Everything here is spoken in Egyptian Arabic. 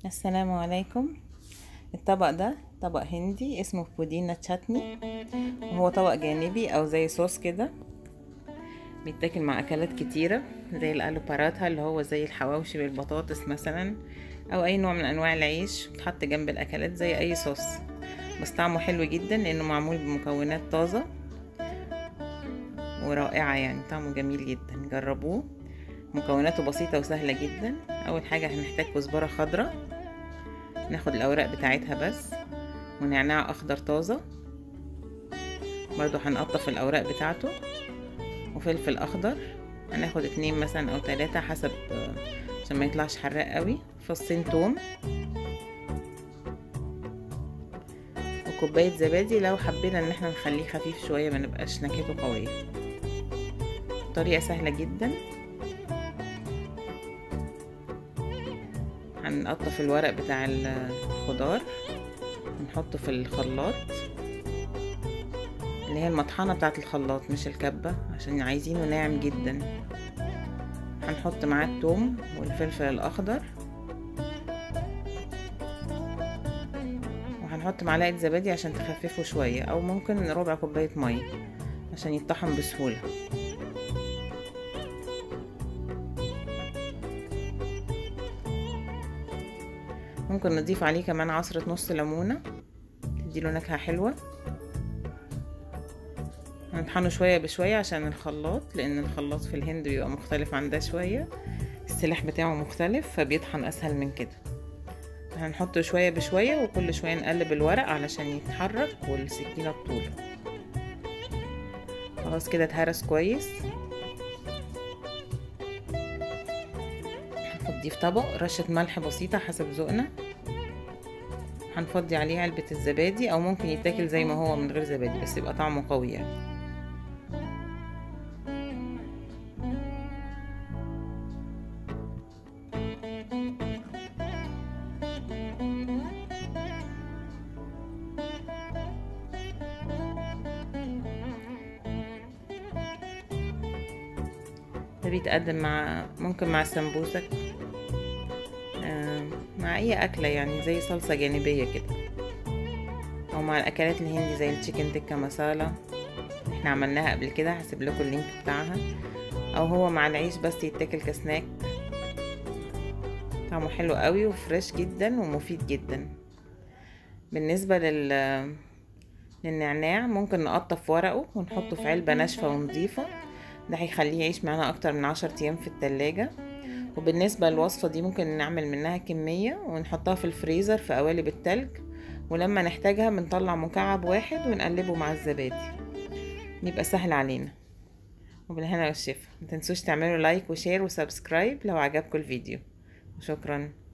السلام عليكم الطبق ده طبق هندي اسمه بودينا تشاتني وهو طبق جانبي او زي صوص كده بيتاكل مع اكلات كتيرة زي الالو باراتها اللي هو زي الحواوشي بالبطاطس مثلا او اي نوع من انواع العيش بتحط جنب الاكلات زي اي صوص بس طعمه حلو جدا لانه معمول بمكونات طازة ورائعة يعني طعمه جميل جدا جربوه مكوناته بسيطة وسهلة جدا أول حاجة هنحتاج كزبرة خضراء ناخد الأوراق بتاعتها بس ونعناع أخضر طازة برضو هنقطف الأوراق بتاعته وفلفل أخضر هناخد اتنين مثلا أو تلاتة حسب عشان ما يطلعش حراق قوي فصين توم وكوباية زبادي لو حبينا ان احنا نخليه خفيف شوية ما نبقاش نكهته قوية طريقة سهلة جدا هنقطف الورق بتاع الخضار ونحطه في الخلاط اللي هي المطحنة بتاعة الخلاط مش الكبة عشان عايزينه ناعم جدا هنحط معاه التوم والفلفل الأخضر وهنحط معلقة زبادي عشان تخففه شوية أو ممكن ربع كوباية مية عشان يتطحن بسهولة ممكن نضيف عليه كمان عصرة نص ليمونة تديله نكهة حلوة هنطحنه شوية بشوية عشان الخلاط لأن الخلاط في الهند بيبقى مختلف عن ده شوية السلاح بتاعه مختلف فبيطحن أسهل من كده هنحطه شوية بشوية وكل شوية نقلب الورق علشان يتحرك والسكينة بطوله خلاص كده اتهرس كويس هنفضيه في طبق رشة ملح بسيطة حسب ذوقنا هنفضي عليه علبة الزبادي او ممكن يتاكل زي ما هو من غير زبادي بس يبقى طعمه قوي يعني ده بيتقدم مع ممكن مع السمبوسك آه مع اي اكله يعني زي صلصه جانبيه كده او مع الاكلات الهندي زي التشيكن تكه مسالة احنا عملناها قبل كده هسيب لكم اللينك بتاعها او هو مع العيش بس يتاكل كسناك طعمه حلو قوي وفريش جدا ومفيد جدا بالنسبه لل للنعناع ممكن نقطف ورقه ونحطه في علبه ناشفه ونظيفه ده هيخليه يعيش معانا اكتر من عشر ايام في التلاجة وبالنسبة للوصفة دي ممكن نعمل منها كمية ونحطها في الفريزر في قوالب التلج ولما نحتاجها بنطلع مكعب واحد ونقلبه مع الزبادي يبقى سهل علينا وبالهنا والشفا متنسوش تعملوا لايك وشير وسبسكرايب لو عجبكم الفيديو وشكرا